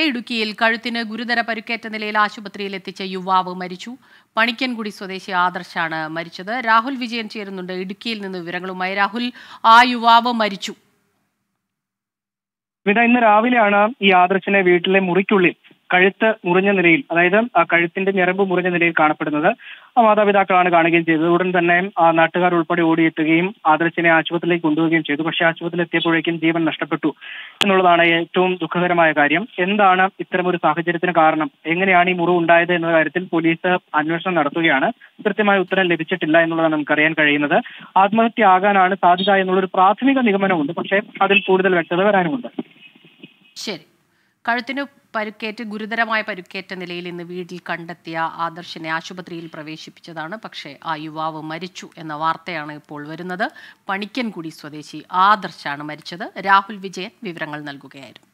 ഇടുക്കിയിൽ കഴുത്തിന് ഗുരുതര പരുക്കേറ്റ നിലയിൽ ആശുപത്രിയിൽ എത്തിച്ച യുവാവ് മരിച്ചു പണിക്കൻകുടി സ്വദേശി ആദർശാണ് മരിച്ചത് രാഹുൽ വിജയൻ ചേരുന്നുണ്ട് ഇടുക്കിയിൽ നിന്ന് വിവരങ്ങളുമായി രാഹുൽ ആ യുവാവ് മരിച്ചു വിത ഇന്ന് രാവിലെയാണ് ഈ ആദർശിനെ വീട്ടിലെ മുറിക്കുള്ളിൽ കഴുത്ത് മുറിഞ്ഞ നിലയിൽ അതായത് ആ കഴുത്തിന്റെ ഞരമ്പ് മുറിഞ്ഞ നിലയിൽ കാണപ്പെടുന്നത് ആ മാതാപിതാക്കളാണ് കാണുകയും ചെയ്തത് ഉടൻ തന്നെ ആ നാട്ടുകാർ ഉൾപ്പെടെ ഓടിയെത്തുകയും ആദർശിനെ ആശുപത്രിയിലേക്ക് കൊണ്ടുപോവുകയും ചെയ്തു പക്ഷേ ആശുപത്രിയിൽ എത്തിയപ്പോഴേക്കും ജീവൻ നഷ്ടപ്പെട്ടു എന്നുള്ളതാണ് ഏറ്റവും ദുഃഖകരമായ കാര്യം എന്താണ് ഇത്തരമൊരു സാഹചര്യത്തിന് കാരണം എങ്ങനെയാണ് ഈ മുറിവ് ഉണ്ടായത് എന്ന കാര്യത്തിൽ പോലീസ് അന്വേഷണം നടത്തുകയാണ് കൃത്യമായ ഉത്തരം ലഭിച്ചിട്ടില്ല എന്നുള്ളതാണ് നമുക്കറിയാൻ കഴിയുന്നത് ആത്മഹത്യ ആകാനാണ് സാധ്യത എന്നുള്ളൊരു പ്രാഥമിക നിഗമനമുണ്ട് പക്ഷേ അതിൽ കൂടുതൽ വ്യക്തത വരാനുമുണ്ട് ശരി കഴുത്തിന് പരുക്കേറ്റ് ഗുരുതരമായ പരുക്കേറ്റ നിലയിൽ ഇന്ന് വീട്ടിൽ കണ്ടെത്തിയ ആദർശിനെ ആശുപത്രിയിൽ പ്രവേശിപ്പിച്ചതാണ് പക്ഷേ ആ യുവാവ് മരിച്ചു എന്ന വാർത്തയാണ് ഇപ്പോൾ വരുന്നത് പണിക്കൻകുടി സ്വദേശി ആദർശാണ് മരിച്ചത് രാഹുൽ വിജയൻ വിവരങ്ങൾ നൽകുകയായിരുന്നു